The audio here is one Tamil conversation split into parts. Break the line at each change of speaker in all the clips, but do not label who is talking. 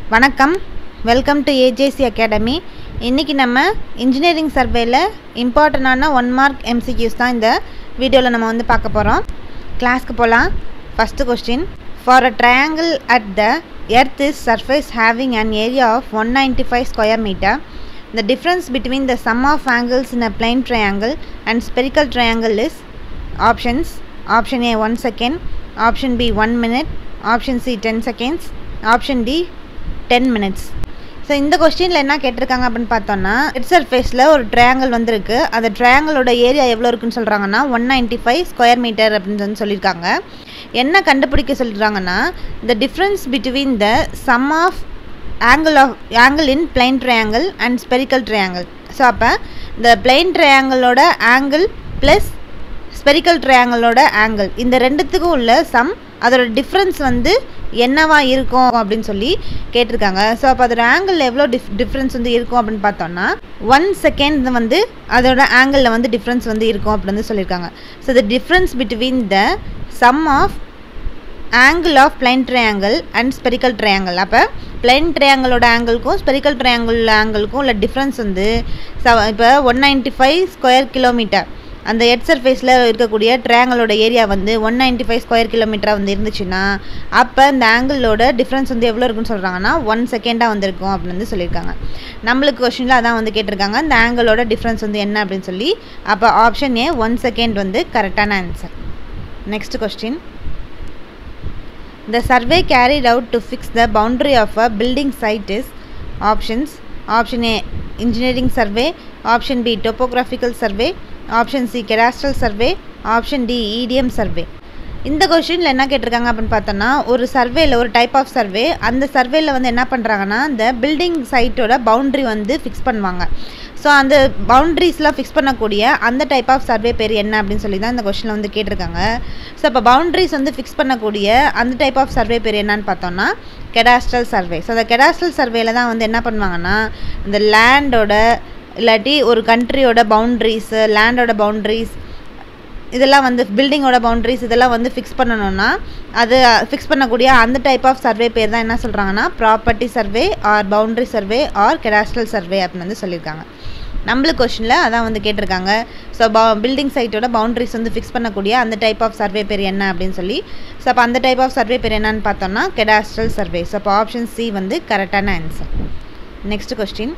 வணக்கம் வெல்கம் டு ஏஜேசி அகாடமி இன்றைக்கி நம்ம இன்ஜினியரிங் சர்வேல இம்பார்ட்டண்டான ஒன் மார்க் எம்சிக்யூஸ் தான் இந்த வீடியோவில் நம்ம வந்து பார்க்க போகிறோம் கிளாஸ்க்கு போகலாம் first question for a triangle at the earth is surface having an area of one ninety five square metre The difference between the sum of angles in a plane triangle and spherical triangle is options option A 1 second option B 1 minute option C 10 seconds option D 10 minutes so இந்த கொஸ்டினில் என்ன கேட்டிருக்காங்க அப்படின்னு பார்த்தோன்னா ஹெட் சர்ஃபேஸில் ஒரு ட்ரையாங்கிள் வந்திருக்கு அந்த ட்ரையாங்கிளோட ஏரியா எவ்வளோ இருக்குன்னு சொல்கிறாங்கன்னா one ninety five square metre அப்படின்னு வந்து சொல்லியிருக்காங்க என்ன கண்டுபிடிக்க சொல்லியிருக்காங்கன்னா the difference between the sum of angle of angle in plane triangle and spherical triangle so அப்போ இந்த பிளைன் ட்ரையாங்கிளோட ஆங்கிள் ப்ளஸ் ஸ்பெரிக்கல் ட்ரையாங்கிளோட ஆங்கிள் இந்த ரெண்டுத்துக்கும் உள்ள சம் அதோட டிஃப்ரென்ஸ் வந்து என்னவா இருக்கும் அப்படின்னு சொல்லி கேட்டிருக்காங்க ஸோ அப்போ அதோட ஆங்கிள் எவ்வளோ டிஃப் டிஃப்ரென்ஸ் வந்து இருக்கும் அப்படின்னு பார்த்தோம்னா ஒன் செகண்ட் வந்து அதோட ஆங்கிளில் வந்து டிஃப்ரென்ஸ் வந்து இருக்கும் அப்படின்னு வந்து சொல்லியிருக்காங்க so the difference between the sum of angle of plane triangle and spherical triangle அப்போ பிளைன் ட்ரையாங்கிளோட ஆங்கிளுக்கும் ஸ்பெரிக்கல் ட்ரையாங்கிள் ஆங்கிளுக்கும் உள்ள டிஃப்ரென்ஸ் வந்து ச இப்போ one ninety five square kilometre அந்த ஹெட் சர்ஃபேஸில் இருக்கக்கூடிய ட்ரையாங்கிளோட ஏரியா வந்து ஒன் நைன்ட்டி ஃபைவ் ஸ்கொயர் கிலோமீட்டராக வந்து இருந்துச்சுன்னா அப்போ இந்த ஆங்கிளோட டிஃப்ரென்ஸ் வந்து எவ்வளோ இருக்குன்னு சொல்கிறாங்கன்னா ஒன் செகண்டாக வந்திருக்கும் அப்படின்னு வந்து சொல்லியிருக்காங்க நம்மளுக்கு கொஷினில் அதான் வந்து கேட்டிருக்காங்க இந்த ஆங்கிளோட டிஃப்ரென்ஸ் வந்து என்ன அப்படின்னு சொல்லி அப்போ ஆப்ஷன் ஏ ஒன் செகண்ட் வந்து கரெக்டான answer next question The survey carried out to fix the boundary of a building site is options option A engineering survey option B topographical survey option C cadastral survey option D EDM survey இந்த கொஷினில் என்ன கேட்டிருக்காங்க அப்படின்னு பார்த்தோன்னா ஒரு சர்வேல ஒரு டைப் ஆஃப் சர்வே அந்த சர்வேல வந்து என்ன பண்ணுறாங்கன்னா இந்த பில்டிங் சைட்டோட பவுண்ட்ரி வந்து ஃபிக்ஸ் பண்ணுவாங்க ஸோ அந்த பவுண்ட்ரிஸ்லாம் ஃபிக்ஸ் பண்ணக்கூடிய அந்த டைப் ஆஃப் சர்வே பேர் என்ன அப்படின்னு சொல்லி தான் இந்த கொஷினில் வந்து கேட்டிருக்காங்க ஸோ இப்போ பவுண்ட்ரிஸ் வந்து ஃபிக்ஸ் பண்ணக்கூடிய அந்த டைப் ஆஃப் சர்வே பேர் என்னன்னு பார்த்தோம்னா கெடாஸ்ட்ரல் சர்வே ஸோ அந்த கெடாஸ்ட்ரல் சர்வேல தான் வந்து என்ன பண்ணுவாங்கன்னா இந்த லேண்டோட இல்லாட்டி ஒரு கண்ட்ரியோட பவுண்ட்ரிஸு லேண்டோட பவுண்ட்ரிஸ் இதெல்லாம் வந்து பில்டிங்கோட பவுண்ட்ரிஸ் இதெல்லாம் வந்து ஃபிக்ஸ் பண்ணணும்னா அது ஃபிக்ஸ் பண்ணக்கூடிய அந்த டைப் ஆஃப் சர்வே பேர் தான் என்ன சொல்கிறாங்கன்னா property survey or boundary survey or cadastral survey அப்படின்னு வந்து சொல்லியிருக்காங்க நம்மளுக்கு கொஷினில் அதான் வந்து கேட்டிருக்காங்க ஸோ ப பில்டிங் சைட்டோட பவுண்ட்ரிஸ் வந்து ஃபிக்ஸ் பண்ணக்கூடிய அந்த டைப் ஆஃப் சர்வே பேர் என்ன அப்படின்னு சொல்லி ஸோ அப்போ அந்த டைப் ஆஃப் சர்வே பேர் என்னன்னு பார்த்தோம்னா கெடாஸ்ட்ரல் சர்வே ஸோ அப்போ ஆப்ஷன் சி வந்து கரெக்டான answer next question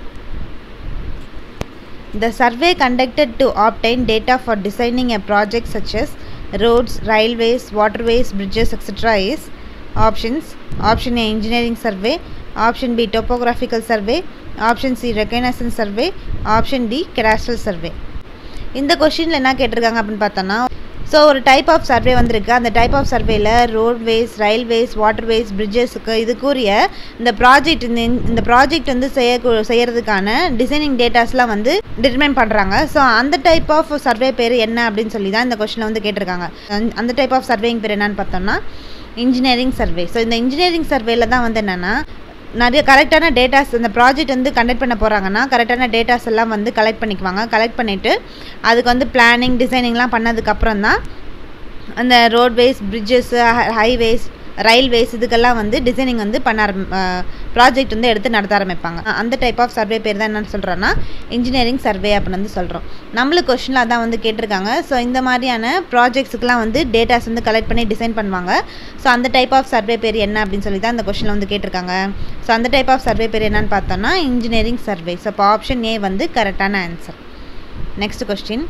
The survey conducted to obtain data for designing a project such as roads, railways, waterways, bridges, etc. is options option A engineering survey, option B topographical survey, option C reconnaissance survey, option D cadastral survey. இந்த கொஷினில் என்ன கேட்டிருக்காங்க அப்படின்னு பார்த்தோன்னா ஸோ ஒரு டைப் ஆஃப் சர்வே வந்திருக்கு அந்த டைப் ஆஃப் சர்வேல ரோட்வேஸ் ரயில்வேஸ் வாட்டர்வேஸ் பிரிட்ஜஸ்க்கு இதுக்குரிய இந்த ப்ராஜெக்ட் இந்த இந்த ப்ராஜெக்ட் வந்து செய்ய செய்யறதுக்கான டிசைனிங் டேட்டாஸ்லாம் வந்து டிட்டர்மைன் பண்ணுறாங்க ஸோ அந்த டைப் ஆஃப் சர்வே பேர் என்ன அப்படின்னு சொல்லி தான் இந்த கொஷினில் வந்து கேட்டிருக்காங்க அந்த டைப் ஆஃப் சர்வேயிங் பேர் என்னன்னு பார்த்தோம்னா இன்ஜினியரிங் சர்வே ஸோ இந்த இன்ஜினியரிங் சர்வேல தான் வந்து என்னென்னா நிறைய கரெக்டான டேட்டாஸ் இந்த ப்ராஜெக்ட் வந்து கண்டக்ட் பண்ண போகிறாங்கன்னா கரெக்டான டேட்டாஸ் எல்லாம் வந்து கலெக்ட் பண்ணிக்குவாங்க கலெக்ட் பண்ணிவிட்டு அதுக்கு வந்து பிளானிங் டிசைனிங்லாம் பண்ணதுக்கப்புறம் தான் அந்த ரோட்வேஸ் பிரிட்ஜஸ்ஸு ஹைவேஸ் ரயில்வேஸ் இதுக்கெல்லாம் வந்து டிசைனிங் வந்து பண்ண ஆரம் ப்ராஜெக்ட் வந்து எடுத்து நடத்த ஆரம்பிப்பாங்க அந்த டைப் ஆஃப் சர்வே பேர் தான் என்னென்னு சொல்கிறோன்னா இன்ஜினியரிங் சர்வே அப்படின்னு வந்து சொல்கிறோம் நம்மளுக்கு கொஷினில் அதான் வந்து கேட்டிருக்காங்க ஸோ இந்த மாதிரியான ப்ராஜெக்ட்ஸுக்கெலாம் வந்து டேட்டாஸ் வந்து கலெக்ட் பண்ணி டிசைன் பண்ணுவாங்க ஸோ அந்த டைப் ஆஃப் சர்வே பேர் என்ன அப்படின்னு சொல்லி தான் அந்த கொஷினில் வந்து கேட்டிருக்காங்க ஸோ அந்த டைப் ஆஃப் சர்வே பேர் என்னன்னு பார்த்தோன்னா இன்ஜினியரிங் சர்வே ஸோ இப்போ ஆப்ஷன் ஏ வந்து கரெக்டான answer next question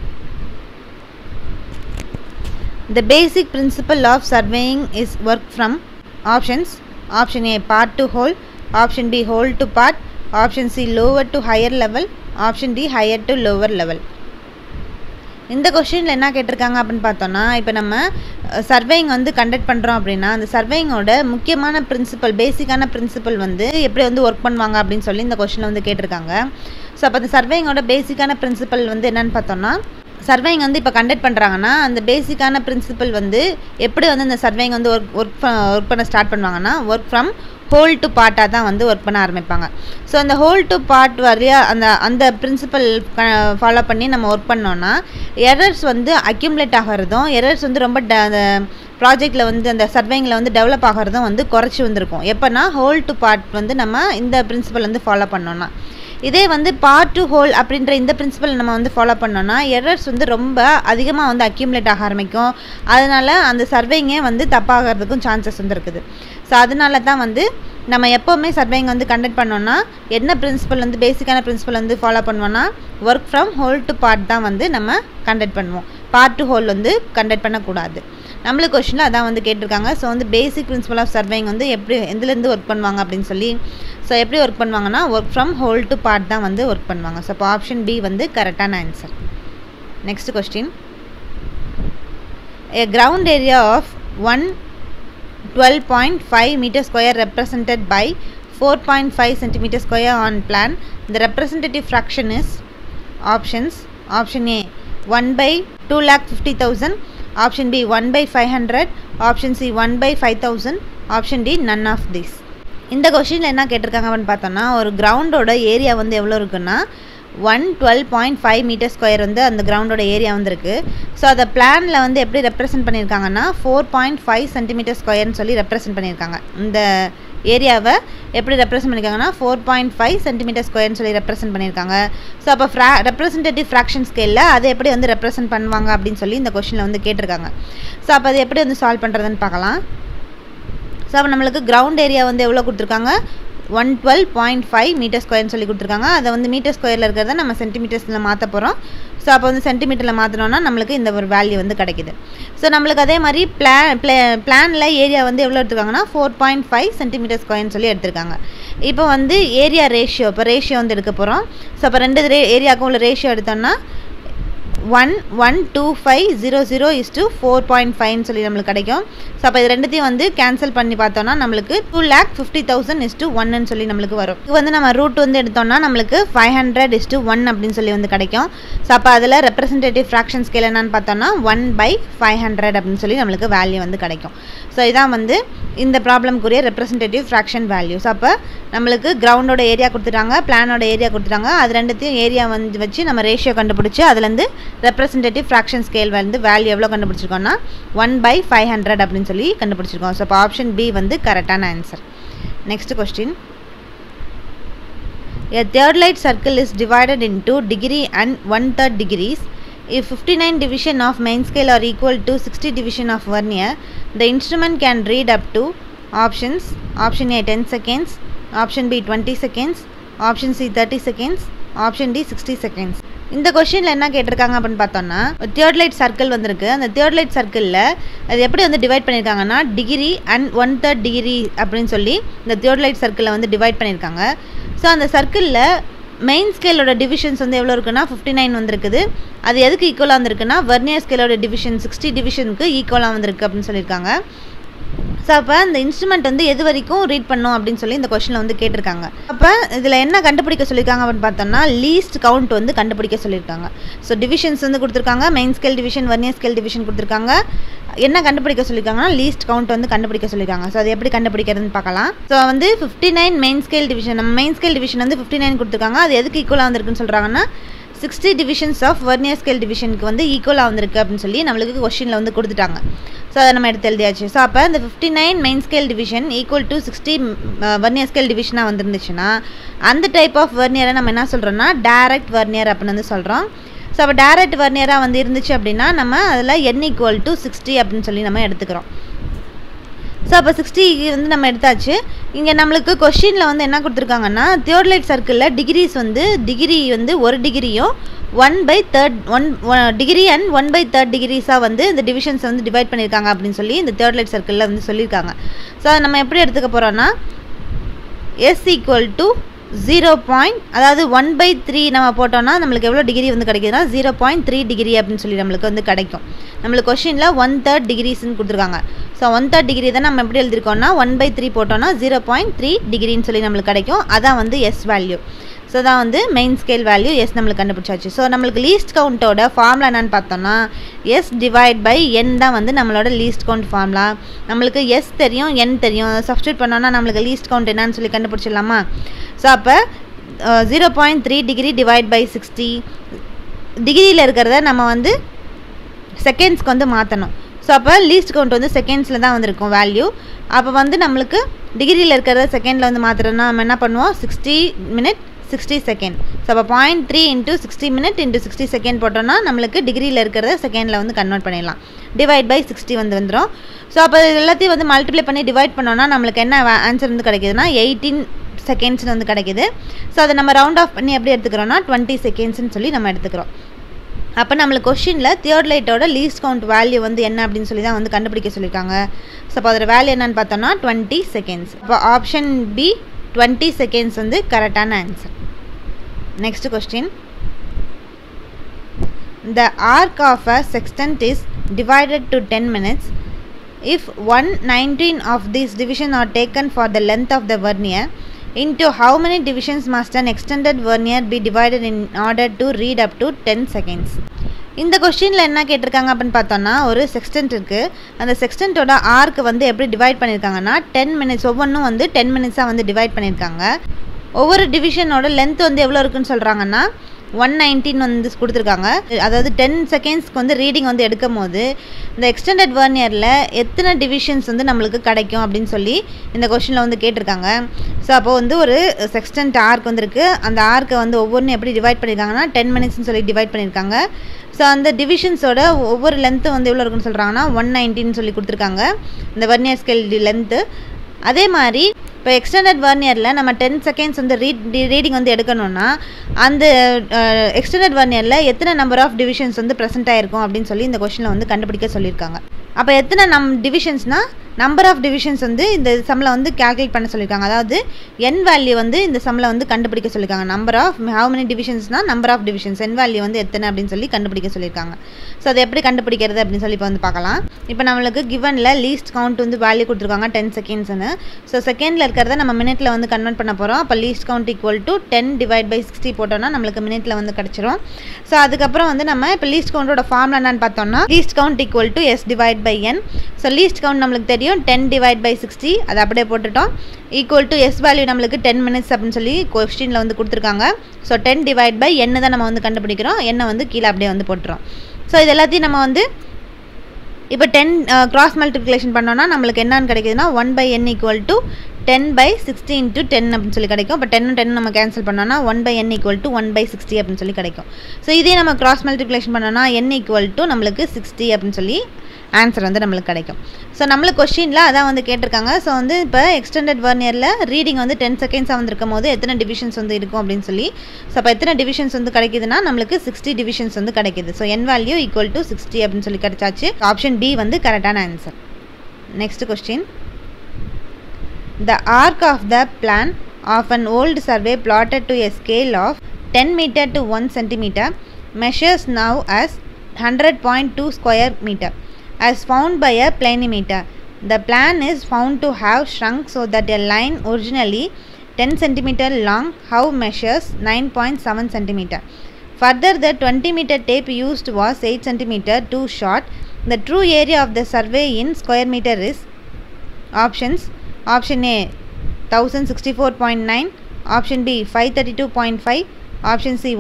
The basic principle of surveying is work from options option A part to whole, option B whole to part, option C lower to higher level, option D higher to lower level. இந்த கொஷினில் என்ன கேட்டிருக்காங்க அப்படின்னு பார்த்தோன்னா இப்போ நம்ம சர்வேயிங் வந்து கண்டக்ட் பண்ணுறோம் அப்படின்னா அந்த சர்வேயிங்கோட முக்கியமான பிரின்சிபல் பேசிக்கான பிரின்சிபல் வந்து எப்படி வந்து ஒர்க் பண்ணுவாங்க அப்படின்னு சொல்லி இந்த கொஷினில் வந்து கேட்டிருக்காங்க ஸோ அப்போ அந்த சர்வேயிங்கோட பேசிக்கான பிரின்சிபல் வந்து என்னன்னு பார்த்தோன்னா சர்வேயிங் வந்து இப்போ கண்டக்ட் பண்ணுறாங்கன்னா அந்த பேசிக்கான பிரின்சிபல் வந்து எப்படி வந்து அந்த சர்வேயிங் வந்து ஒர்க் ஒர்க் ஒர்க் பண்ண ஸ்டார்ட் பண்ணுவாங்கன்னா ஒர்க் ஃப்ரம் ஹோல் டு பார்ட்டாக தான் வந்து ஒர்க் பண்ண ஆரம்பிப்பாங்க ஸோ அந்த ஹோல் டு பார்ட் வழியாக அந்த அந்த பிரின்சிபல் ஃபாலோ பண்ணி நம்ம ஒர்க் பண்ணோன்னா எரர்ஸ் வந்து அக்யூமுலேட் ஆகிறதும் எரர்ஸ் வந்து ரொம்ப ட அந்த ப்ராஜெக்டில் வந்து அந்த சர்வேங்கில் வந்து டெவலப் ஆகிறதும் வந்து குறைச்சி வந்திருக்கும் எப்போனா ஹோல் டு பார்ட் வந்து நம்ம இந்த பிரின்சிபல் வந்து ஃபாலோ பண்ணோன்னா இதே வந்து பார்ட் டு ஹோல் அப்படின்ற இந்த பிரின்சிபல் நம்ம வந்து ஃபாலோ பண்ணோன்னா எரர்ஸ் வந்து ரொம்ப அதிகமாக வந்து அக்யூமுலேட் ஆக ஆரம்பிக்கும் அதனால் அந்த சர்வேங்கே வந்து தப்பாகிறதுக்கும் சான்சஸ் வந்து இருக்குது ஸோ அதனால தான் வந்து நம்ம எப்போவுமே சர்வேங்க வந்து கண்டக்ட் பண்ணோன்னா என்ன பிரின்சிபல் வந்து பேசிக்கான பிரின்சிபல் வந்து ஃபாலோ பண்ணுவோன்னா work from whole to part தான் வந்து நம்ம கண்டக்ட் பண்ணுவோம் பார்ட் டு ஹோல் வந்து கண்டக்ட் பண்ணக்கூடாது நம்மளுக்கு கொஷினில் அதான் வந்து கேட்டிருக்காங்க ஸோ வந்து பேசிக் பிரின்சிபல் ஆஃப் சர்வேங் வந்து எப்படி எதுலேருந்து ஒர்க் பண்ணுவாங்க அப்படின்னு சொல்லி ஸோ எப்படி ஒர்க் பண்ணுவாங்கன்னா work from whole to part தான் வந்து ஒர்க் பண்ணுவாங்க ஸோ இப்போ ஆப்ஷன் பி வந்து கரெக்டான answer next question A ground area of 112.5 meter square represented by 4.5 centimeter square on plan. The representative fraction is options. Option A 1 by 2 lakh 50,000. Option B 1 by 500. Option C 1 by 5,000. Option D none of these. இந்த கொஷினில் என்ன கேட்டிருக்காங்க அப்படின்னு பார்த்தோன்னா ஒரு கிரவுண்டோட ஏரியா வந்து எவ்வளோ இருக்குன்னா one twelve point five metre square வந்து அந்த கிரவுண்டோட ஏரியா வந்துருக்கு ஸோ அதை பிளானில் வந்து எப்படி ரெப்ரசென்ட் பண்ணியிருக்காங்கன்னா ஃபோர் பாயிண்ட் ஃபைவ் சென்டிமீட்டர் ஸ்கொயர்னு சொல்லி ரெப்ரசென்ட் பண்ணியிருக்காங்க இந்த ஏரியாவை எப்படி ரெப்ரசென்ட் பண்ணியிருக்காங்கன்னா ஃபோர் பாயிண்ட் ஃபைவ் சென்டிமீட்டர் ஸ்கொயர்னு சொல்லி ரெப்ரசென்ட் பண்ணியிருக்காங்க ஸோ அப்போ ஃப்ரா ரெப்ரசன்டேட்டிவ் ஃப்ராக்ஷன் ஸ்கேலில் அதை எப்படி வந்து ரெப்ரசென்ட் பண்ணுவாங்க அப்படின்னு சொல்லி இந்த கொஷினில் வந்து கேட்டிருக்காங்க ஸோ அப்போ அது எப்படி வந்து சால்வ் பண்ணுறதுன்னு பார்க்கலாம் ஸோ அப்போ நம்மளுக்கு கிரவுண்ட் ஏரியா வந்து எவ்வளோ கொடுத்துருக்காங்க one twelve point five metre ஸ்கொயர்னு சொல்லி கொடுத்துருக்காங்க அதை வந்து மீட்டர் ஸ்கொயரில் இருக்கிறத நம்ம சென்டிமீட்டர்ஸில் மாற்ற போகிறோம் ஸோ அப்போ வந்து சென்டிமீட்டரில் மாற்றினோன்னா நம்மளுக்கு இந்த ஒரு வேல்யூ வந்து கிடைக்குது ஸோ நம்மளுக்கு அதே மாதிரி பிளான் பிளே பிளானில் ஏரியா வந்து எவ்வளோ எடுத்துருக்காங்கன்னா ஃபோர் பாயிண்ட் ஃபைவ் சென்டிமீட்டர் ஸ்கொயர்னு சொல்லி எடுத்திருக்காங்க இப்போ வந்து ஏரியா ரேஷியோ இப்போ ரேஷியோ வந்து எடுக்க போகிறோம் ஸோ அப்போ ரெண்டு ரே ஏரியாவுக்கும் உள்ள ரேஷியோ எடுத்தோம்னா one one two five zero zero is two four point ஃபைவ்னு சொல்லி நம்மளுக்கு கிடைக்கும் ஸோ அப்போ இது ரெண்டுத்தையும் வந்து கேன்சல் பண்ணி பார்த்தோம்னா நம்மளுக்கு two lakh fifty thousand is two ஒன்னு சொல்லி நம்மளுக்கு வரும் இது வந்து நம்ம ரூட் வந்து எடுத்தோம்னா நம்மளுக்கு five hundred is two one அப்படின்னு சொல்லி வந்து கிடைக்கும் ஸோ அப்போ அதில் ரெப்ரசன்டேட்டிவ் ஃப்ராக்ஷன் ஸ்கேல் என்னன்னு பார்த்தோம்னா ஒன் பை ஃபைவ் ஹண்ட்ரட் அப்படின்னு சொல்லி நம்மளுக்கு வேல்யூ வந்து கிடைக்கும் ஸோ இதான் வந்து இந்த ப்ராப்ளம்க்குரிய ரெப்ரசன்டேட்டிவ் ஃப்ராக்ஷன் வேல்யூஸ் அப்போ நம்மளுக்கு கிரவுண்டோட ஏரியா கொடுத்துட்டாங்க பிளானோட ஏரியா கொடுத்துட்டாங்க அது ரெண்டுத்தையும் ஏரியா வந்து வச்சு நம்ம ரேஷியோ கண்டுபிடிச்சி அதுலேருந்து ரெப்ரசன்டேட்டிவ் ஃப்ராக்ஷன் ஸ்கேல் வந்து வேல்யூ எவ்வளோ கண்டுபிடிச்சிருக்கோம்னா ஒன் பை ஃபைவ் ஹண்ட்ரட் அப்படின்னு சொல்லி கண்டுபிடிச்சிருக்கோம் ஸோ இப்போ ஆப்ஷன் பி வந்து கரெக்டான answer next question A third light circle is divided into degree and one third degrees. If 59 division of main scale are equal to 60 division of vernier, the instrument can read up to options. Option A 10 seconds, option B 20 seconds, option C 30 seconds, option D 60 seconds. இந்த கொஷினில் என்ன கேட்டிருக்காங்க அப்படின்னு பார்த்தோம்னா தேர்ட் லைட் சர்க்கிள் வந்திருக்கு அந்த தேர்ட் லைட் சர்க்கிளில் அது எப்படி வந்து டிவைட் பண்ணியிருக்காங்கன்னா degree and one third degree அப்படின்னு சொல்லி இந்த தேர்ட் லைட் சர்க்கிளில் வந்து டிவைட் பண்ணியிருக்காங்க ஸோ அந்த சர்க்கிளில் மெயின் ஸ்கேலோட டிவிஷன்ஸ் வந்து எவ்வளோ இருக்குன்னா ஃபிஃப்டி நைன் வந்திருக்குது அது எதுக்கு ஈக்குவலாக வந்திருக்குன்னா வர்னியர் ஸ்கேலோட டிவிஷன் சிக்ஸ்டி டிவிஷனுக்கு ஈக்குவலாக வந்திருக்கு அப்படின்னு சொல்லியிருக்காங்க ஸோ அப்போ இந்த இன்ஸ்ட்ருமெண்ட் வந்து எது வரைக்கும் ரீட் பண்ணும் அப்படின்னு சொல்லி இந்த கொஷனில் வந்து கேட்டிருக்காங்க அப்போ இதில் என்ன கண்டுபிடிக்க சொல்லியிருக்காங்க அப்படின்னு பார்த்தோம்னா லீஸ்ட் கவுண்ட் வந்து கண்டுபிடிக்க சொல்லியிருக்காங்க ஸோ டிவிஷன்ஸ் வந்து கொடுத்துருக்காங்க main scale division vernier scale division கொடுத்துருக்காங்க என்ன கண்டுபிடிக்க சொல்லியிருக்காங்கன்னா லீஸ்ட் கவுண்ட் வந்து கண்டுபிடிக்க சொல்லியிருக்காங்க ஸோ அது எப்படி கண்டுபிடிக்கிறதுன்னு பார்க்கலாம் ஸோ வந்து fifty nine main scale division நம்ம மெயின் ஸ்கேல் டிவிஷன் வந்து ஃபிஃப்டி நைன் கொடுத்துருக்காங்க அது எதுக்கு ஈக்குவலாக வந்திருக்குன்னு சொல்கிறாங்கன்னா sixty divisions of vernier scale டிவிஷனுக்கு வந்து ஈக்குவலாக வந்திருக்கு அப்படின்னு சொல்லி நம்மளுக்கு கொஷினில் வந்து கொடுத்துட்டாங்க ஸோ அதை நம்ம எடுத்து எழுதியாச்சு ஸோ அப்போ இந்த fifty nine main scale division equal to sixty vernier scale டிவிஷனாக வந்துருந்துச்சுன்னா அந்த டைப் ஆஃப் வர்னியரை நம்ம என்ன சொல்கிறோம்னா டேரக்ட் வர்னியர் அப்படின்னு வந்து சொல்கிறோம் ஸோ அப்போ டேரக்ட் வர்னியராக வந்து இருந்துச்சு அப்படின்னா நம்ம அதில் என் ஈக்குவல் டு சிக்ஸ்டி அப்படின்னு சொல்லி நம்ம எடுத்துக்கிறோம் ஸோ அப்போ சிக்ஸ்டி வந்து நம்ம எடுத்தாச்சு இங்கே நம்மளுக்கு கொஷினில் வந்து என்ன கொடுத்துருக்காங்கன்னா தேர்ட் லைட் சர்க்கிளில் டிகிரிஸ் வந்து டிகிரி வந்து ஒரு டிகிரியும் one by third one degree and one by third டிகிரிஸாக வந்து இந்த டிவிஷன்ஸ் வந்து டிவைட் பண்ணியிருக்காங்க அப்படின்னு சொல்லி இந்த தேர்ட் லைட் சர்க்கிளில் வந்து சொல்லியிருக்காங்க ஸோ அதை நம்ம எப்படி எடுத்துக்க போகிறோன்னா S equal to zero point அதாவது ஒன் பை த்ரீ நம்ம போட்டோம்னா நம்மளுக்கு எவ்வளோ டிகிரி வந்து கிடைக்குதுன்னா ஜீரோ பாயிண்ட் த்ரீ டிகிரி அப்படின்னு சொல்லி நம்மளுக்கு வந்து கிடைக்கும் நம்மளுக்கு கொஷினில் ஒன் தேர்ட் டிகிரிஸ்னு கொடுத்துருக்காங்க ஸோ ஒன் தேர்ட் டிகிரி தான் நம்ம எப்படி எழுதிருக்கோம்னா ஒன் பை த்ரீ போட்டோம்னா ஜீரோ பாயிண்ட் த்ரீ டிகிரின்னு சொல்லி நம்மளுக்கு கிடைக்கும் அதான் வந்து எஸ் வேல்யூ ஸோ தான் வந்து மெயின் ஸ்கேல் வேல்யூ எஸ் நம்மளுக்கு கண்டுபிடிச்சாச்சு ஸோ நம்மளுக்கு லீஸ்ட் கவுண்ட்டோட ஃபார்முலா என்னன்னு பார்த்தோம்னா எஸ் டிவைட் பை என் தான் வந்து நம்மளோட லீஸ்ட் கவுண்ட் ஃபார்முலா நம்மளுக்கு எஸ் தெரியும் என் தெரியும் சப்ஸ்டியூட் பண்ணோன்னா நம்மளுக்கு லீஸ்ட் கவுண்ட் என்னன்னு சொல்லி கண்டுபிடிச்சிடலாமா ஸோ அப்போ zero point three degree divide by sixty டிகிரியில் இருக்கிறத நம்ம வந்து செகண்ட்ஸ்க்கு வந்து மாற்றணும் ஸோ அப்போ லீஸ்ட் கவுண்ட் வந்து செகண்ட்ஸில் தான் வந்திருக்கும் வேல்யூ அப்போ வந்து நம்மளுக்கு டிகிரியில் இருக்கிறத செகண்டில் வந்து மாத்திரம்னா நம்ம என்ன பண்ணுவோம் sixty minute sixty second so அப்போ point three into sixty minute into sixty second போட்டோம்னா நம்மளுக்கு டிகிரியில் இருக்கிறத செகண்டில் வந்து கன்வெர்ட் பண்ணிடலாம் டிவைட் பை சிக்ஸ்டி வந்து வந்துடும் ஸோ அப்போ இது எல்லாத்தையும் வந்து மல்டிப்ளை பண்ணி டிவைட் பண்ணோன்னா நம்மளுக்கு என்ன ஆன்சர் வந்து கிடைக்குதுன்னா எயிட்டீன் செகண்ட்ஸ்னு வந்து கிடைக்குது ஸோ அதை நம்ம ரவுண்ட் ஆஃப் பண்ணி எப்படி எடுத்துக்கிறோம்னா டுவெண்ட்டி செகண்ட்ஸ்னு சொல்லி நம்ம எடுத்துக்கிறோம் அப்போ நம்மளுக்கு கொஷினில் தியர்ட் லைட்டோட லீஸ்ட் கவுண்ட் வேல்யூ வந்து என்ன அப்படின்னு சொல்லி தான் வந்து கண்டுபிடிக்க சொல்லியிருக்காங்க ஸோ அப்போ அதோட வேல்யூ என்னன்னு பார்த்தோம்னா டுவெண்ட்டி செகண்ட்ஸ் இப்போ ஆப்ஷன் பி டுவெண்ட்டி செகண்ட்ஸ் வந்து கரெக்டான answer next question The arc of a sextant is divided to 10 minutes. If 119 of these divisions are taken for the length of the vernier, into how many divisions must an extended vernier be divided in order to read up to 10 seconds? இந்த கொஸ்டினில் என்ன கேட்டிருக்காங்க அப்படின்னு பார்த்தோன்னா ஒரு செக்ஸ்டன்ட் இருக்குது அந்த செக்ஸ்டன்ட்டோட ஆர்க்கு வந்து எப்படி டிவைட் பண்ணியிருக்காங்கன்னா டென் மினிட்ஸ் ஒவ்வொன்றும் வந்து டென் மினிட்ஸாக வந்து டிவைட் பண்ணியிருக்காங்க ஒவ்வொரு டிவிஷனோட லென்த் வந்து எவ்வளோ இருக்குன்னு சொல்கிறாங்கன்னா ஒன் நைன்டீன் வந்து கொடுத்துருக்காங்க அதாவது டென் செகண்ட்ஸ்க்கு வந்து ரீடிங் வந்து எடுக்கும் போது இந்த எக்ஸ்டெண்டட் வேர்னியரில் எத்தனை டிவிஷன்ஸ் வந்து நம்மளுக்கு கிடைக்கும் அப்படின்னு சொல்லி இந்த கொஷினில் வந்து கேட்டிருக்காங்க ஸோ அப்போ வந்து ஒரு செக்ஸ்டன்ட் ஆர்க் வந்துருக்கு அந்த ஆர்க்கை வந்து ஒவ்வொன்றும் எப்படி டிவைட் பண்ணியிருக்காங்கன்னா டென் மினிட்ஸ்னு சொல்லி டிவைட் பண்ணியிருக்காங்க ஸோ அந்த டிவிஷன்ஸோட ஒவ்வொரு லென்த்து வந்து எவ்வளோ இருக்குன்னு சொல்கிறாங்கன்னா ஒன் நைன்டின்னு சொல்லி கொடுத்துருக்காங்க இந்த வர்னியர் ஸ்கேல் லென்த்து அதே மாதிரி இப்போ எக்ஸ்டெண்டட் வர்னியரில் நம்ம டென் செகண்ட்ஸ் வந்து ரீட் ரீடிங் வந்து எடுக்கணும்னா அந்த எக்ஸ்டெண்டட் வர்னியரில் எத்தனை நம்பர் ஆஃப் டிவிஷன்ஸ் வந்து ப்ரெசென்ட் ஆயிருக்கும் அப்படின்னு சொல்லி இந்த கொஷனில் வந்து கண்டுபிடிக்க சொல்லியிருக்காங்க அப்போ எத்தனை நம் டிவிஷன்ஸ்னால் நம்பர் ஆஃப் டிவிஷன்ஸ் வந்து இந்த சம்மில் வந்து கேல்குலேட் பண்ண சொல்லியிருக்காங்க அதாவது என் வேல்யூ வந்து இந்த சம்மில் வந்து கண்டுபிடிக்க சொல்லியிருக்காங்க நம்பர் ஆஃப் ஹவு மெனி டிவிஷன்ஸ்னால் number of divisions N value வந்து எத்தனை அப்படின்னு சொல்லி கண்டுபிடிக்க சொல்லியிருக்காங்க ஸோ அதை எப்படி கண்டுபிடிக்கிறது அப்படின்னு சொல்லி இப்போ வந்து பார்க்கலாம் இப்போ நம்மளுக்கு கிவனில் லீஸ்ட் கவுண்ட் வந்து வேல்யூ கொடுத்துருக்காங்க டென் செகண்ட்ஸ்னு ஸோ செகண்டில் இருக்கிறத நம்ம மினிட்ல வந்து கன்வெர்ட் பண்ண போகிறோம் அப்போ least count equal to ten divide by sixty போட்டோம்னா நம்மளுக்கு மினிட்ல வந்து கிடச்சிரும் ஸோ அதுக்கப்புறம் வந்து நம்ம இப்போ லீஸ்ட் கவுண்டோட ஃபார்ம்ல என்னன்னு பார்த்தோம்னா least count equal to S divide by N so least count நம்மளுக்கு தெரியும் டென் டிவைட் பை சிக்ஸ்டி அதை அப்படியே போட்டுட்டோம் ஈக்குவல் டு எஸ் வேல்யூ நம்மளுக்கு டென் மினிட்ஸ் அப்படின்னு சொல்லி கொஸ்டினில் வந்து கொடுத்துருக்காங்க ஸோ டென் டிவைட் பை என்ன தான் நம்ம வந்து கண்டுபிடிக்கிறோம் என்ன வந்து கீழே அப்படியே வந்து போட்டுரும் ஸோ இது எல்லாத்தையும் நம்ம வந்து இப்போ டென் கிராஸ் மல்டிப்ளிகேஷன் பண்ணோன்னா நம்மளுக்கு என்னன்னு கிடைக்குதுன்னா one by N equal to ten by sixty into ten அப்படின்னு சொல்லி கிடைக்கும் இப்போ டென் டென் நம்ம கேன்சல் பண்ணோம்னா one by N equal to one by sixty அப்படின்னு சொல்லி கிடைக்கும் ஸோ இதே நம்ம கிராஸ் மல்டிப்ளிகேஷன் பண்ணோம்னா என் ஈக்குவல் டு நம்மளுக்கு சிக்ஸ்டி அப்படின்னு சொல்லி ஆன்சர் வந்து நம்மளுக்கு கிடைக்கும் ஸோ நம்மளுக்கு கொஸ்டினில் அதான் வந்து கேட்டிருக்காங்க ஸோ வந்து இப்போ எக்ஸ்டெண்டட் வர்னியரில் ரீடிங் வந்து டென் செகண்ட்ஸாக வந்திருக்கும் போது எத்தனை டிவிஷன்ஸ் வந்து இருக்கும் அப்படின்னு சொல்லி ஸோ அப்போ எத்தனை டிவிஷன்ஸ் வந்து கிடைக்குதுன்னா நம்மளுக்கு சிக்ஸ்டி டிவிஷன்ஸ் வந்து கிடைக்குது so N value equal to sixty அப்படின்னு சொல்லி கிடைச்சாச்சு ஆப்ஷன் பி வந்து கரெக்டான answer next question The arc of the plan of an old survey plotted to a scale of 10 meter to 1 centimeter measures now as 100.2 square meter as found by a planimeter. The plan is found to have shrunk so that a line originally 10 centimeter long how measures 9.7 centimeter. Further, the 20 meter tape used was 8 centimeter too short. The true area of the survey in square meter is options option A 1064.9 option B 532.5 option C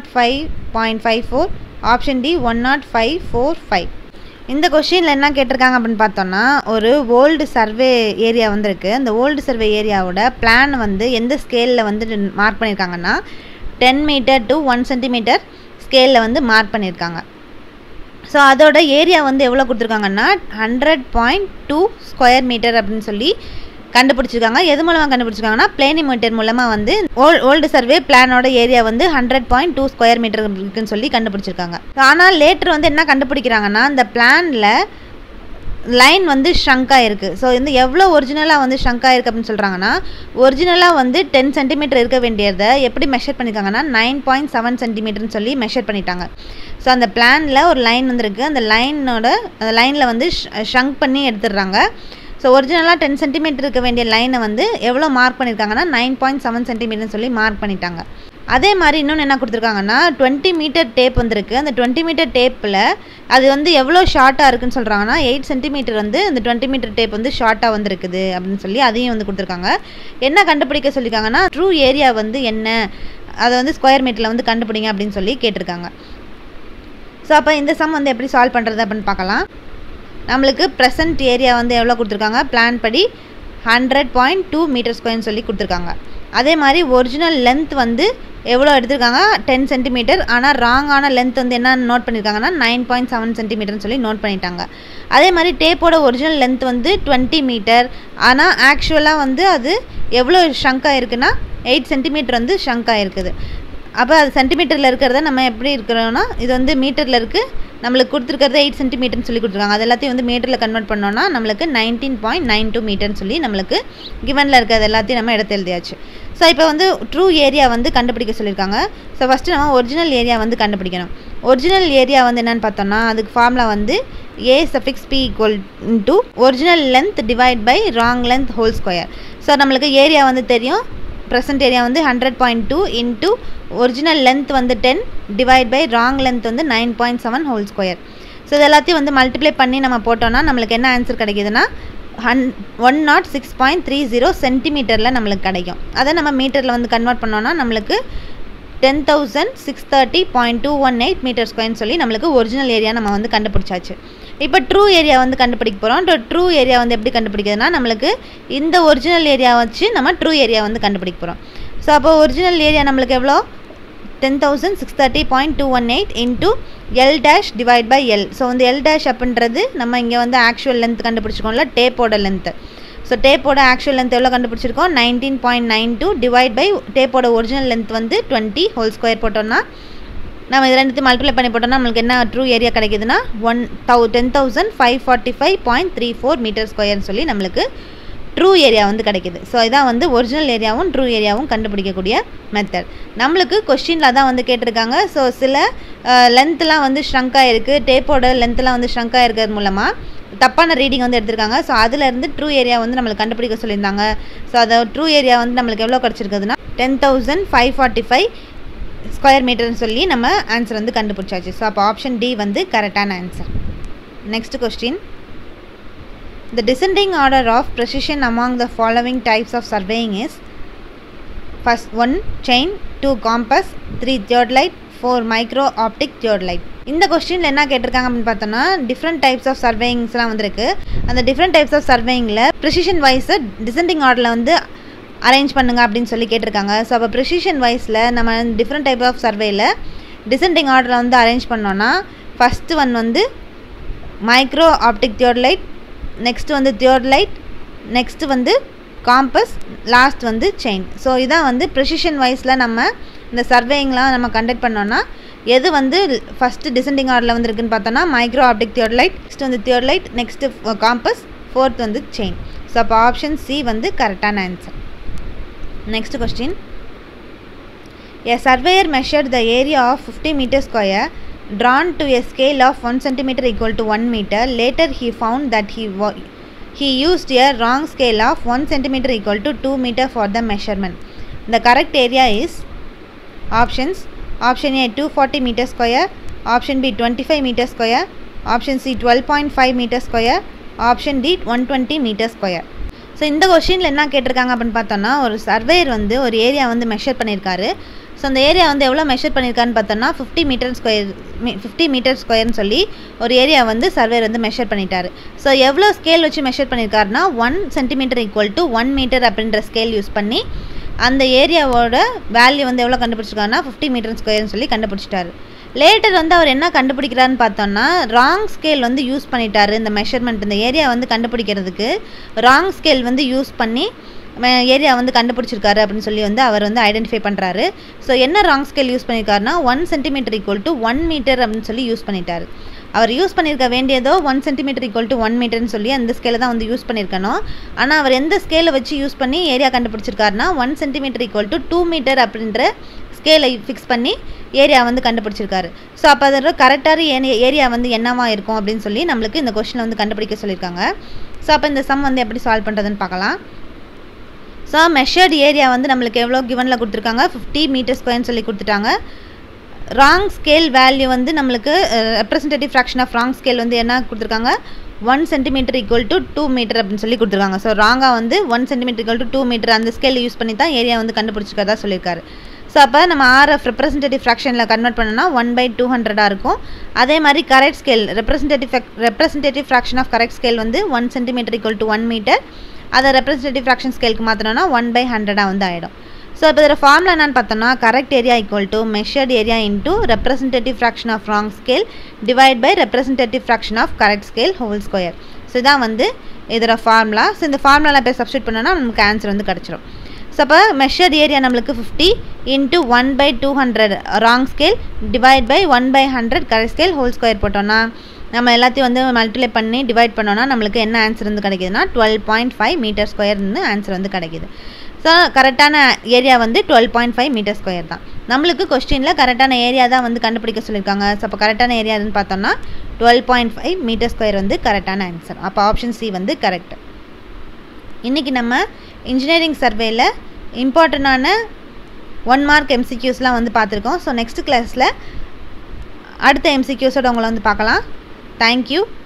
105.54 option D 105.45 இந்த கொஷினில் என்ன கேட்டிருக்காங்க அப்படின்னு பார்த்தோம்னா ஒரு ஓல்டு சர்வே ஏரியா வந்திருக்கு அந்த ஓல்டு சர்வே ஏரியாவோட பிளான் வந்து எந்த ஸ்கேலில் வந்து மார்க் பண்ணியிருக்காங்கன்னா ten metre to one centimetre ஸ்கேலில் வந்து மார்க் பண்ணியிருக்காங்க ஸோ அதோட ஏரியா வந்து எவ்வளோ கொடுத்துருக்காங்கன்னா hundred point two square metre அப்படின்னு சொல்லி கண்டுபிடிச்சிருக்காங்க எது மூலமாக கண்டுபிடிச்சிருக்காங்கன்னா பிளேனிமீட்டர் மூலமாக வந்து ஓல் ஓல்டு சர்வே பிளானோட ஏரியா வந்து hundred point two square metre இருக்குன்னு சொல்லி கண்டுபிடிச்சிருக்காங்க ஆனால் லேட்டர் வந்து என்ன கண்டுபிடிக்கிறாங்கன்னா இந்த பிளானில் லைன் வந்து ஷ்ரங்காக இருக்குது ஸோ வந்து எவ்வளோ ஒரிஜினலாக வந்து ஷ்ரங்காக இருக்குது அப்படின்னு சொல்கிறாங்கன்னா ஒரிஜினலாக வந்து டென் சென்டிமீட்டர் இருக்க வேண்டியதை எப்படி மெஷர் பண்ணியிருக்காங்கன்னா நைன் பாயிண்ட் செவன் சென்டிமீட்டர்னு சொல்லி மெஷர் பண்ணிட்டாங்க ஸோ அந்த பிளானில் ஒரு லைன் வந்துருக்கு அந்த லைனோட அந்த லைனில் வந்து ஷ்ரங்க் பண்ணி எடுத்துடுறாங்க ஸோ ஒரிஜினலாக டென் சென்டிமீட்டர் இருக்க வேண்டிய லைனை வந்து எவ்வளோ மார்க் பண்ணியிருக்காங்கன்னா நைன் பாயிண்ட் செவன் சென்டிமீட்டர்னு சொல்லி மார்க் பண்ணிட்டாங்க அதே மாதிரி இன்னொன்று என்ன கொடுத்துருக்காங்கன்னா டுவெண்ட்டி மீட்டர் டேப் வந்திருக்கு அந்த டுவெண்ட்டி மீட்டர் டேப்பில் அது வந்து எவ்வளோ ஷார்ட்டாக இருக்குன்னு சொல்கிறாங்கன்னா எயிட் சென்டிமீட்டர் வந்து அந்த டுவெண்ட்டி மீட்டர் டேப் வந்து ஷார்ட்டாக வந்திருக்குது அப்படின்னு சொல்லி அதையும் வந்து கொடுத்துருக்காங்க என்ன கண்டுபிடிக்க சொல்லியிருக்காங்கன்னா ட்ரூ ஏரியா வந்து என்ன அதை வந்து ஸ்கொயர் மீட்டரில் வந்து கண்டுபிடிங்க அப்படின்னு சொல்லி கேட்டிருக்காங்க ஸோ அப்போ இந்த சம் வந்து எப்படி சால்வ் பண்ணுறது அப்படின்னு பார்க்கலாம் நம்மளுக்கு ப்ரெசன்ட் ஏரியா வந்து எவ்வளோ கொடுத்துருக்காங்க பிளான் படி ஹண்ட்ரட் பாயிண்ட் டூ மீட்டர் ஸ்கொயர்னு சொல்லி கொடுத்துருக்காங்க அதே மாதிரி ஒரிஜினல் லென்த் வந்து எவ்வளோ எடுத்திருக்காங்க டென் சென்டிமீட்டர் ஆனால் ராங்கான லென்த் வந்து என்ன நோட் பண்ணியிருக்காங்கன்னா நைன் பாயிண்ட் செவன் சென்டிமீட்டர்னு சொல்லி நோட் பண்ணிட்டாங்க அதே மாதிரி டேப்போட ஒரிஜினல் லென்த் வந்து டுவெண்ட்டி மீட்டர் ஆனால் ஆக்சுவலாக வந்து அது எவ்வளோ ஷங்க் ஆயிருக்குன்னா எயிட் சென்டிமீட்டர் வந்து ஷங்க் ஆயிருக்குது அப்போ அது சென்டிமீட்டரில் இருக்கிறத நம்ம எப்படி இருக்கிறோன்னா இது வந்து மீட்டரில் இருக்குது நம்மளுக்கு கொடுத்துருக்கிறது எயிட் சென்டிமீட்டர்னு சொல்லி கொடுத்துருக்காங்க அது எல்லாத்தையும் வந்து மீட்டரில் கன்வெர்ட் பண்ணோன்னா நம்மளுக்கு நைன்டீன் பாயிண்ட் நைன் டூ மீட்டர்னு சொல்லி நம்மளுக்கு கிவனில் இருக்கிறது எல்லாத்தையும் நம்ம எடுத்து எழுதியாச்சு ஸோ இப்போ வந்து ட்ரூ ஏரியா வந்து கண்டுபிடிக்க சொல்லியிருக்காங்க ஸோ ஃபஸ்ட்டு நம்ம ஒரிஜினல் ஏரியா வந்து கண்டுபிடிக்கணும் ஒரிஜினல் ஏரியா வந்து என்னென்னு பார்த்தோம்னா அதுக்கு ஃபார்முலா வந்து A suffix B equal to original length divide by wrong length whole square so நம்மளுக்கு ஏரியா வந்து தெரியும் ப்ரெசன்ட் ஏரியா வந்து hundred point two into original length வந்து ten divide by wrong length வந்து nine point seven whole square so இது எல்லாத்தையும் வந்து மல்டிப்ளை பண்ணி நம்ம போட்டோம்னா நம்மளுக்கு என்ன ஆன்சர் கிடைக்குதுன்னா ஹன் one nought six point three zero சென்டிமீட்டரில் நம்மளுக்கு கிடைக்கும் அதை நம்ம மீட்டரில் வந்து கன்வெர்ட் பண்ணோன்னா நம்மளுக்கு ten thousand six thirty point two one eight metre ஸ்கொயர்னு சொல்லி நம்மளுக்கு ஒரிஜினல் ஏரியா நம்ம வந்து கண்டுபிடிச்சாச்சு இப்போ ட்ரூ ஏரியா வந்து கண்டுபிடிக்க போகிறோம் ட்ரூ ஏரியா வந்து எப்படி கண்டுபிடிக்கிறதுனா நம்மளுக்கு இந்த ஒரிஜினல் ஏரியா வச்சு நம்ம ட்ரூ ஏரியா வந்து கண்டுபிடிக்க போகிறோம் ஸோ அப்போ ஒரிஜினல் ஏரியா நம்மளுக்கு எவ்வளோ ten thousand six thirty point two one eight into L dash divide by L so வந்து எல் டேஷ் அப்படின்றது நம்ம இங்கே வந்து ஆக்சுவல் லென்த் கண்டுபிடிச்சிருக்கோம்ல டேப்போட லென்த்து ஸோ டேப்போட ஆக்சுவல் லென்த் எவ்வளோ கண்டுபிடிச்சிருக்கோம் nineteen point nine two divide by டேப்போட ஒரிஜினல் லென்த் வந்து டுவெண்ட்டி ஹோல் ஸ்கொயர் போட்டோம்னா நம்ம இது ரெண்டுத்தையும் மல்டிப்ளை பண்ணி போட்டோம்னா நம்மளுக்கு என்ன ட்ரூ ஏரியா கிடைக்குதுன்னா ஒன் தௌ ten thousand five forty five point three four metre ஸ்கொயர்னு சொல்லி நம்மளுக்கு ட்ரூ ஏரியா வந்து கிடைக்குது ஸோ இதான் வந்து ஒரிஜினல் ஏரியாவும் ட்ரூ ஏரியாவும் கண்டுபிடிக்கக்கூடிய மெத்தட் நம்மளுக்கு கொஸ்டினில் தான் வந்து கேட்டிருக்காங்க ஸோ சில லென்த்லாம் வந்து ஷ்ரங்காக இருக்குது டேப்போட லென்த்லாம் வந்து ஷ்ரங்காக இருக்கிறது மூலமாக தப்பான ரீடிங் வந்து எடுத்திருக்காங்க ஸோ அதுலேருந்து ட்ரூ ஏரியா வந்து நம்மளுக்கு கண்டுபிடிக்க சொல்லியிருந்தாங்க ஸோ அதை ட்ரூ ஏரியா வந்து நம்மளுக்கு எவ்வளோ கிடச்சிருக்குதுன்னா ten thousand five forty five square மீட்டர்னு சொல்லி நம்ம ஆன்சர் வந்து கண்டுபிடிச்சாச்சு ஸோ அப்போ ஆப்ஷன் டி வந்து கரெக்டான answer next question The descending order of precision among the following types of surveying is first 1 chain 2 compass 3 theodolite 4 micro optic theodolite இந்த கொஸ்டினில் என்ன கேட்டிருக்காங்க அப்படின்னு பார்த்தோன்னா டிஃப்ரெண்ட் டைப்ஸ் ஆஃப் சர்வேயிங்ஸ்லாம் வந்திருக்கு அந்த டிஃப்ரெண்ட் டைப்ஸ் ஆஃப் சர்வேயிங்கில் ப்ரிசிஷன் வைஸை டிசெண்டிங் ஆர்டரில் வந்து அரேஞ்ச் பண்ணுங்க அப்படின்னு சொல்லி கேட்டிருக்காங்க ஸோ அப்போ ப்ரிசிஷன் வைஸில் நம்ம டிஃப்ரெண்ட் டைப் ஆஃப் சர்வேயில் டிசெண்டிங் ஆர்டரில் வந்து அரேஞ்ச் பண்ணோன்னா ஃபஸ்ட்டு ஒன் வந்து மைக்ரோ ஆப்டிக் தியோடலைட் நெக்ஸ்ட் வந்து தியோடலைட் நெக்ஸ்ட்டு வந்து காம்பஸ் லாஸ்ட் வந்து செயின் ஸோ இதான் வந்து ப்ரிசிஷன் வைஸில் நம்ம இந்த சர்வேயிங்லாம் நம்ம கண்டக்ட் பண்ணோன்னா எது வந்து ஃபஸ்ட்டு டிசெண்டிங் ஆர்டரில் வந்து இருக்குன்னு பார்த்தோன்னா மைக்ரோ ஆப்டிக் தியோடலைட் நெக்ஸ்ட் வந்து தியோடலைட் நெக்ஸ்ட்டு காம்பஸ் ஃபோர்த் வந்து செயின் ஸோ அப்போ ஆப்ஷன் சி வந்து கரெக்டான answer next question A surveyor measured the area of 50 meter square drawn to a scale of 1 centimeter equal to 1 meter. Later he found that he wa- he used a wrong scale of 1 centimeter equal to 2 meter for the measurement. The correct area is options option A 240 meter square, option B 25 meter square, option C 12.5 meter square, option D 120 meter square. So இந்த கொஷினில் என்ன கேட்டிருக்காங்க அப்படின்னு பார்த்தோன்னா ஒரு சர்வேயர் வந்து ஒரு ஏரியா வந்து மெஷர் பண்ணியிருக்காரு ஸோ அந்த ஏரியா வந்து எவ்வளோ மெஷர் பண்ணியிருக்காருன்னு பார்த்தோன்னா fifty metre square fifty metre ஸ்கொயர்னு சொல்லி ஒரு ஏரியா வந்து சர்வேயர் வந்து மெஷர் பண்ணிட்டாரு ஸோ எவ்வளோ ஸ்கேல் வச்சு மெஷர் பண்ணியிருக்காருன்னா one centimetre equal to one metre அப்படின்ற ஸ்கேல் யூஸ் பண்ணி அந்த ஏரியாவோட வேல்யூ வந்து எவ்வளோ கண்டுபிடிச்சிருக்காருன்னா ஃபிஃப்டி மீட்டர் ஸ்கொயர்னு சொல்லி கண்டுபிடிச்சிட்டாரு லேட்டர் வந்து அவர் என்ன கண்டுபிடிக்கிறாருன்னு பார்த்தோன்னா ராங் ஸ்கேல் வந்து யூஸ் பண்ணிட்டாரு இந்த மெஷர்மெண்ட் இந்த ஏரியா வந்து கண்டுபிடிக்கிறதுக்கு ராங் ஸ்கேல் வந்து யூஸ் பண்ணி ஏரியா வந்து கண்டுபிடிச்சிருக்காரு அப்படின்னு சொல்லி வந்து அவர் வந்து ஐடென்டிஃபை பண்ணுறாரு ஸோ என்ன ராங் ஸ்கேல் யூஸ் பண்ணியிருக்காருன்னா one centimetre equal to one metre அப்படின்னு சொல்லி யூஸ் பண்ணிட்டாரு அவர் யூஸ் பண்ணியிருக்க வேண்டியதோ one centimetre equal to one மீட்டர்னு சொல்லி அந்த ஸ்கேலை தான் வந்து யூஸ் பண்ணியிருக்கணும் ஆனால் அவர் எந்த ஸ்கேலை வச்சு யூஸ் பண்ணி ஏரியா கண்டுபிடிச்சிருக்காருன்னா one centimetre equal to two metre அப்படின்ற ஸ்கேலை ஃபிக்ஸ் பண்ணி ஏரியா வந்து கண்டுபிடிச்சிருக்காரு ஸோ அப்போ அதோட கரெக்டான ஏரியா வந்து என்னவா இருக்கும் அப்படின்னு சொல்லி நம்மளுக்கு இந்த கொஷினை வந்து கண்டுபிடிக்க சொல்லியிருக்காங்க ஸோ அப்போ இந்த சம் வந்து எப்படி சால்வ் பண்ணுறதுன்னு பார்க்கலாம் ஸோ மெஷர்டு ஏரியா வந்து நம்மளுக்கு எவ்வளோ கிவனில் கொடுத்துருக்காங்க ஃபிஃப்டி மீட்டர் ஸ்கொயர்னு சொல்லி கொடுத்துட்டாங்க ராங் ஸ்கேல் வேல்யூ வந்து நம்மளுக்கு representative fraction of wrong scale வந்து என்ன கொடுத்துருக்காங்க one centimetre equal to two metre அப்படின்னு சொல்லி கொடுத்துருக்காங்க ஸோ ராங்காக வந்து one centimetre equal to two metre அந்த ஸ்கேல் யூஸ் பண்ணி தான் ஏரியா வந்து கண்டுபிடிச்சிருக்கதா சொல்லியிருக்காரு ஸோ அப்போ நம்ம ஆர்எஃப் ரெப்ரசன்டேட்டிவ் ஃப்ராக்ஷனில் கன்வெர்ட் பண்ணோன்னா ஒன் பை டூ ஹண்ட்ரடாக இருக்கும் அதே மாதிரி correct scale representative representative fraction of correct scale வந்து one centimetre equal to one metre அதை ரெப்ரசன்டேட்டிவ் ஃப்ராக்ஷன் ஸ்கேலுக்கு மாற்றினோன்னா ஒன் பை ஹண்ட்ரடாக வந்து ஆகிடும் ஸோ இப்போ இதில் ஃபார்முலா என்னன்னு பார்த்தோம்னா correct area equal to measured area into representative fraction of wrong scale divide by representative fraction of correct scale whole square so இதான் வந்து இதோட ஃபார்முலா ஸோ இந்த ஃபார்முலாவில் போய் சப்ஸ்டியூட் பண்ணோன்னா நமக்கு ஆன்சர் வந்து கிடச்சிரும் ஸோ அப்போ மெஷர்ட் ஏரியா நம்மளுக்கு fifty into one by two hundred wrong scale divide by one by hundred correct scale whole square போட்டோன்னா நம்ம எல்லாத்தையும் வந்து மல்டிப்ளை பண்ணி டிவைட் பண்ணோன்னா நம்மளுக்கு என்ன ஆன்சர் வந்து கிடைக்குதுன்னா twelve point five metre square வந்து ஆன்சர் வந்து கிடைக்குது ஸோ கரெக்டான ஏரியா வந்து twelve point five metre square தான் நம்மளுக்கு கொஸ்டினில் கரெக்டான ஏரியா தான் வந்து கண்டுபிடிக்க சொல்லியிருக்காங்க ஸோ அப்போ கரெக்டான ஏரியா எதுன்னு பார்த்தோம்னா twelve point five metre square வந்து கரெக்டான ஆன்சர் அப்போ ஆப்ஷன் சி வந்து கரெக்ட் இன்றைக்கி நம்ம இன்ஜினியரிங் சர்வேல இம்பார்ட்டண்டான ஒன் மார்க் எம்சிக்யூஸ்லாம் வந்து பார்த்துருக்கோம் ஸோ நெக்ஸ்ட் கிளாஸில் அடுத்த எம்சிக்யூஸோட உங்களை வந்து பார்க்கலாம் தேங்க்யூ